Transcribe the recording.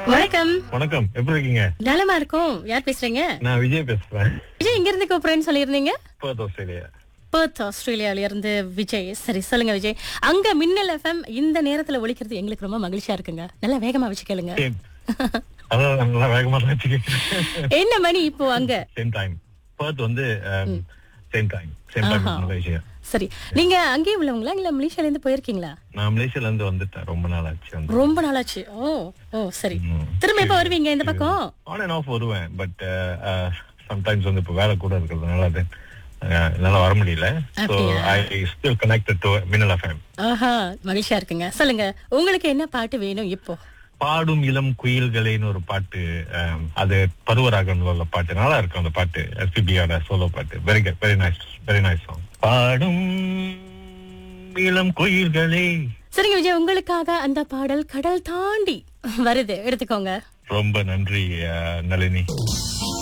வணக்கம் வணக்கம் எப்படி இருக்கீங்க நலமா இருக்கும் யார் பேசுறீங்க நான் விஜய் பேசுறேன் விஜய் இங்க இருந்து கூப்பிடுறேன்னு சொல்லியிருந்தீங்க பர்த் ஆஸ்திரேலியா பெர்த் ஆஸ்திரேலியால இருந்து விஜய் சரி சொல்லுங்க விஜய் அங்க மின்னல் எஃப்எம் இந்த நேரத்துல ஒலிக்கிறது எங்களுக்கு ரொம்ப மகிழ்ச்சியா இருக்குங்க நல்லா வேகமா வச்சு கேளுங்க சேம் அதான் நல்லா வேகமா தான் வச்சுக்கேன் என்ன மணி இப்போ அங்க சேம் டைம் பர்த் வந்து சேம் டைம் சேம் டைம் ஆஹா. மலேசியா சரி நீங்க அங்கேயே உள்ளவங்களா இல்ல மலேசியால இருந்து போயிருக்கீங்களா நான் மலேசியால இருந்து வந்துட்டேன் ரொம்ப நாள் ஆச்சு வந்து ரொம்ப நாளாச்சு ஓ ஓ சரி ம். திரும்ப எப்ப வருவீங்க இந்த பக்கம் ஆன் அண்ட் ஆஃப் வருவேன் பட் சம்டைம்ஸ் வந்து இப்போ வேலை கூட இருக்கிறதுனால அது அஹ், என்னால வர முடியல ஸோ அப்படியா? I still connected to Minnal FM ஆஹா மகிழ்ச்சியா இருக்குங்க சொல்லுங்க உங்களுக்கு என்ன பாட்டு வேணும் இப்போ பாடும் இளம் குயில்களேன்னு ஒரு பாட்டு அஹ், அது பருவராகம்ல உள்ள பாட்டு நல்லா இருக்கும் அந்த பாட்டு எஸ்பிபியோட சோலோ பாட்டு very good very nice very nice song பாடும் இளம் குயில்களே சரிங்க விஜய் உங்களுக்காக அந்த பாடல் கடல் தாண்டி வருது எடுத்துக்கோங்க ரொம்ப நன்றி அஹ், நளினி